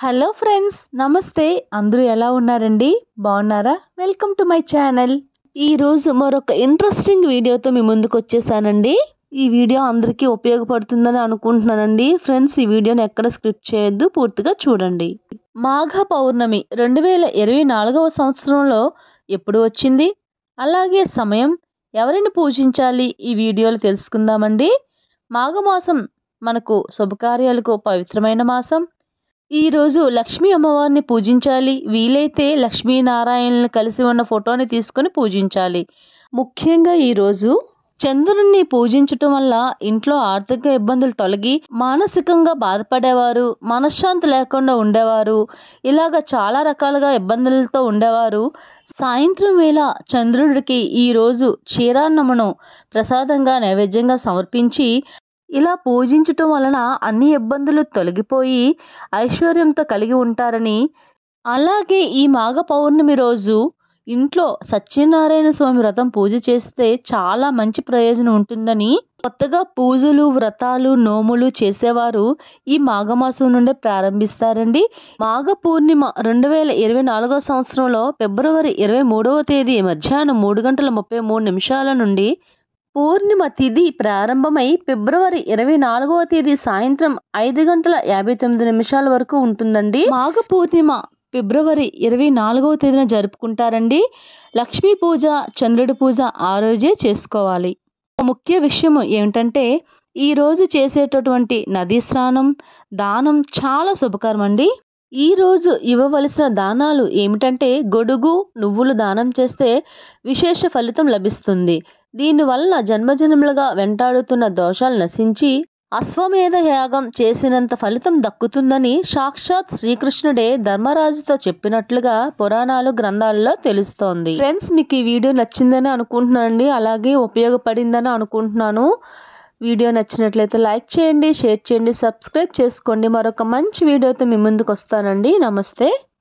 hello friends నమస్తే అందరూ ఎలా ఉన్నారండి బాగున్నారా వెల్కమ్ టు మై ఛానల్ ఈరోజు మరొక ఇంట్రెస్టింగ్ వీడియోతో మీ ముందుకు వచ్చేసానండి ఈ వీడియో అందరికీ ఉపయోగపడుతుందని అనుకుంటున్నానండి ఫ్రెండ్స్ ఈ వీడియోని ఎక్కడ స్క్రిప్ట్ చేయొద్దు పూర్తిగా చూడండి మాఘ పౌర్ణమి రెండు వేల ఇరవై నాలుగవ సంవత్సరంలో ఎప్పుడు వచ్చింది అలాగే సమయం ఎవరిని పూజించాలి ఈ వీడియోలో తెలుసుకుందామండి మాఘమాసం మనకు శుభకార్యాలకు పవిత్రమైన మాసం ఈరోజు లక్ష్మీ అమ్మవారిని పూజించాలి వీలైతే లక్ష్మీనారాయణని కలిసి ఉన్న ఫోటోని తీసుకొని పూజించాలి ముఖ్యంగా ఈరోజు చంద్రుణ్ణి పూజించటం వల్ల ఇంట్లో ఆర్థిక ఇబ్బందులు తొలగి మానసికంగా బాధపడేవారు మనశ్శాంతి లేకుండా ఉండేవారు ఇలాగ చాలా రకాలుగా ఇబ్బందులతో ఉండేవారు సాయంత్రం వేళ చంద్రుడికి ఈరోజు క్షీరాన్నమును ప్రసాదంగా నైవేద్యంగా సమర్పించి ఇలా పూజించటం వలన అన్ని ఇబ్బందులు తొలగిపోయి ఐశ్వర్యంతో కలిగి ఉంటారని అలాగే ఈ మాఘ పౌర్ణమి రోజు ఇంట్లో సత్యనారాయణ స్వామి వ్రతం పూజ చేస్తే చాలా మంచి ప్రయోజనం ఉంటుందని కొత్తగా పూజలు వ్రతాలు నోములు చేసేవారు ఈ మాఘమాసం నుండే ప్రారంభిస్తారండి మాఘ పూర్ణిమ రెండు వేల ఇరవై నాలుగో సంవత్సరంలో ఫిబ్రవరి ఇరవై మూడవ తేదీ మధ్యాహ్నం మూడు గంటల ముప్పై మూడు నిమిషాల నుండి పూర్ణిమ తిథి ప్రారంభమై ఫిబ్రవరి ఇరవై నాలుగవ తేదీ సాయంత్రం ఐదు గంటల యాభై తొమ్మిది నిమిషాల వరకు ఉంటుందండి మాఘ పూర్ణిమ ఫిబ్రవరి ఇరవై నాలుగవ తేదీన జరుపుకుంటారండి లక్ష్మీ పూజ చంద్రుడి పూజ ఆ రోజే చేసుకోవాలి ముఖ్య విషయం ఏమిటంటే ఈ రోజు చేసేటటువంటి నదీ స్నానం దానం చాలా శుభకరం అండి ఈ రోజు ఇవ్వవలసిన దానాలు ఏమిటంటే గొడుగు నువ్వులు దానం చేస్తే విశేష ఫలితం లభిస్తుంది దీనివలన జన్మజన్మలుగా వెంటాడుతున్న దోషాలు నశించి అశ్వమేధ యాగం చేసినంత ఫలితం దక్కుతుందని సాక్షాత్ శ్రీకృష్ణుడే ధర్మరాజుతో చెప్పినట్లుగా పురాణాలు గ్రంథాల్లో తెలుస్తోంది ఫ్రెండ్స్ మీకు ఈ వీడియో నచ్చిందని అనుకుంటున్నానండి అలాగే ఉపయోగపడిందని అనుకుంటున్నాను వీడియో నచ్చినట్లయితే లైక్ చేయండి షేర్ చేయండి సబ్స్క్రైబ్ చేసుకోండి మరొక మంచి వీడియోతో మీ ముందుకు వస్తానండి నమస్తే